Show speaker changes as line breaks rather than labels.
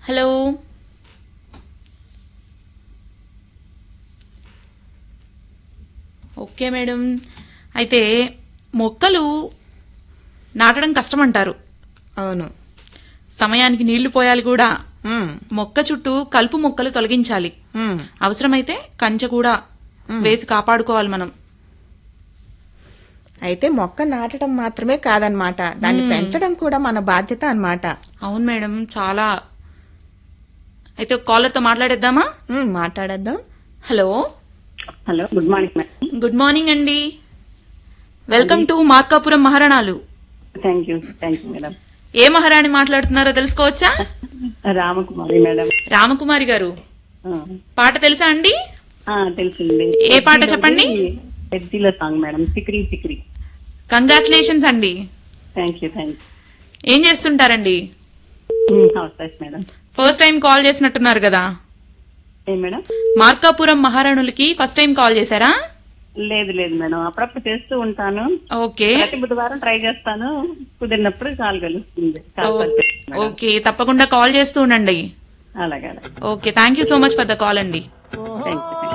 Hello okay madam అయితే మొక్కలు నాటడం కష్టం అంటారు
అవును
సమయానికి నీళ్లు పోయాలి కూడా
ఉమ్,
మొక్క చుట్టూ కలుపు మొక్కలు తొలగించాలి
ఉమ్,
అవసరమైతే కంచె కూడా వేసి కాపాడుకోవాలి మనం
అయితే మొక్క నాటడం మాత్రమే కాదనమాట దాన్ని పెంచడం కూడా మన బాధ్యత అన్నమాట
అవును మేడం చాలా అయితే ఒక కాలర్తో మాట్లాడేద్దామా
ఉమ్, మాట్లాడేద్దాం
hello
hello good morning madam
good morning అండి వెల్కమ్ టు మార్కాపురం మహారాణాలు
thank you thank you madam
ఏ మహారాణి మాట్లాడుతున్నారో తెలుసుకోవచ్చా
రామకుమారి మేడం
రామకుమారి గారు
ఆ,
పాట తెలుసా అండి
ఆ, తెలిసింది
ఏ పాట చెప్పండి?
పెద్దిల సాంగ్ మేడం సిక్రీ సిక్రీ
కంగ్రాచులేషన్స్ అండి
థ్యాంక్ యూ థ్యాంక్
ఏం చేస్తుంటారండి
you house wife madam
first time call చేసినట్టున్నారు కదా
ఏ మేడం
మార్కాపురం మహారాణులకి ఫస్ట్ టైం కాల్ చేశారా
లేదు లేదు మేడం అప్పుడప్పుడు చేస్తూ ఉంటాను
ఓకే
ప్రతి బుధవారం ట్రై చేస్తాను కుదిరినప్పుడు కాల్ కలుస్తుంది కాల్ కలుస్తుంది మేడం.
ఓకే తప్పకుండా కాల్ చేస్తూ ఉండండి
అలాగే అలాగే
okay thank you so much for the call అండి
థ్యాంక్ యూ